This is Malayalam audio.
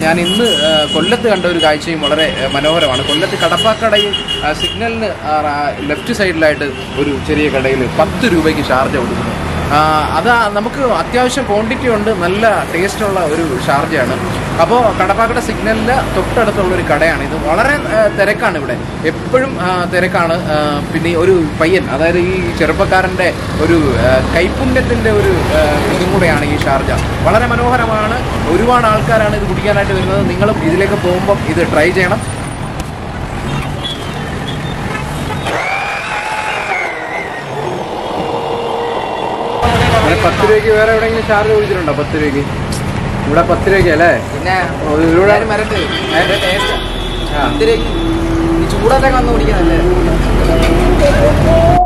ഞാൻ ഇന്ന് ആ, കൊല്ലത്ത് കണ്ട ഒരു കാഴ്ചയും വളരെ ആ, മനോഹരമാണ് കൊല്ലത്ത് കടപ്പാക്കടയിൽ ആ, സിഗ്നലിന് ആ, റാ- ലെഫ്റ്റ് സൈഡിലായിട്ട് ഒരു ചെറിയ കടയിൽ പത്ത് രൂപയ്ക്ക് ഷാർജ കൊടുക്കുന്നു ആ, അത് നമുക്ക് അത്യാവശ്യം ക്വാണ്ടിറ്റി ഉണ്ട് നല്ല ടേസ്റ്റുള്ള ഒരു ഷാർജയാണ് അപ്പോൾ കടപ്പാക്കട സിഗ്നലിൽ തൊട്ടടുത്തുള്ള ഒരു കടയാണ് ഇത് വളരെ ആ, തിരക്കാണ് ഇവിടെ എപ്പോഴും ആ, തിരക്കാണ് ആ, പിന്നെ ഈ ഒരു പയ്യൻ അതായത് ഈ ചെറുപ്പക്കാരൻ്റെ ഒരു ആ, കൈപുണ്യത്തിൻ്റെ ഒരു ആ, ഇതും കൂടെയാണ് ഈ ഷാർജ വളരെ മനോഹരമാണ് ഒരുപാട് ആൾക്കാരാണ് ഇത് കുടിക്കാനായിട്ട് വരുന്നത് നിങ്ങളും ഇതിലേക്ക് പോകുമ്പോൾ ഇത് ട്രൈ ചെയ്യണം പത്ത് രൂപയ്ക്ക് വേറെ എവിടെയെങ്കിലും ചാർജ് കുടിച്ചിട്ടുണ്ടോ പത്ത് രൂപയ്ക്ക് ഇവിടെ പത്ത് രൂപയ്ക്ക് അല്ലേ പിന്നെ ഇവിടെ എല്ലാവരും വരട്ടെ ഭയങ്കര ടേസ്റ്റാ. ഇത്തിരി ഈ ചൂടത്തൊക്കെ വന്ന് കുടിക്കാനല്ലേ